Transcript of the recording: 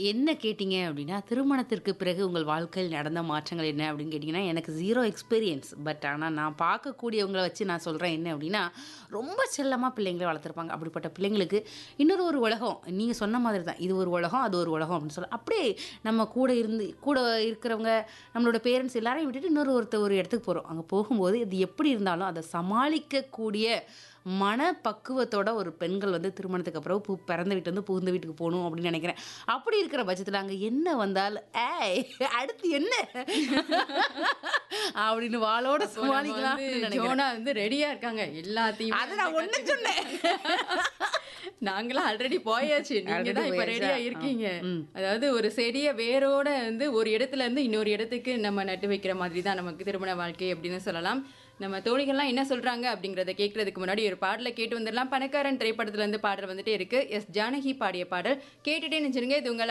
என்ன கேட்டீங்க அப்படின்னா, திருமணத்திற்கு பிறகு உங்கள் வாழ்க்கையில் நடந்த மாற்றங்கள் என்ன அப்படின்னு கேட்டீங்கன்னா, எனக்கு 0 எக்ஸ்பீரியன்ஸ். பட் ஆனா நான் பார்க்கக்கூடியவங்கள வச்சு நான் சொல்றேன் என்ன அப்படின்னா, ரொம்ப செல்லமா பிள்ளைங்கள வளர்த்துருப்பாங்க. அப்படிப்பட்ட பிள்ளைங்களுக்கு இன்னொரு ஒரு உலகம். நீங்க சொன்ன மாதிரி தான். இது ஒரு உலகம், அது ஒரு உலகம் அப்படின்னு சொல்லலாம். அப்படியே நம்ம கூட இருந்து கூட இருக்கிறவங்க, நம்மளோட பேரண்ட்ஸ் எல்லாரையும் விட்டுட்டு இன்னொரு ஒருத்த ஒரு இடத்துக்கு போறோம். அங்க போகும்போது இது எப்படி இருந்தாலும் அத சமாளிக்கக்கூடிய மனப்பக்குவத்தோட ஒரு பெண்கள் வந்து திருமணத்துக்கு அப்புறம் பு பிறந்த வீட்லருந்து புகுந்த வீட்டுக்கு போணும் அப்படின்னு நினைக்கிறேன். அப்படி இருக்கிற பட்சத்தில அங்க என்ன வந்தாலும், "ஏய் அடுத்து என்ன?" அப்படின்னு வாளோட அப்போ நம்ம சமாளிக்கலாம்னு வந்து நினைக்கிறேன். ஜோனா வந்து ரெடியா இருக்காங்க. எல்லாத்தையுமே அது நான் வந்து ஒண்ணு சொன்னேன். நாங்கலாம் ஆல்ரெடி போயாச்சு. நீங்க Already தான் இப்ப போயாச்சா? ரெடியா ஆ. இருக்கீங்க. ம். அதாவது ஒரு செடிய வேரோட வந்து ஒரு இடத்துல இருந்து இன்னொரு இடத்துக்கு நம்ம நட்டு வைக்கிற மாதிரி தான் நமக்கு திருமண வாழ்க்கை அப்படின்னு சொல்லலாம். நம்ம தோழிகள்லாம் என்ன சொல்றாங்க அப்படிங்கிறத கேட்கறதுக்கு முன்னாடி ஒரு பாடல கேட்டு வந்துடலாம். பணக்காரன் திரைப்படத்துல இருந்து பாடல் வந்துட்டே இருக்கு. எஸ். ஜானகி பாடிய பாடல் கேட்டுட்டே நினைச்சிருங்க. இது உங்கள்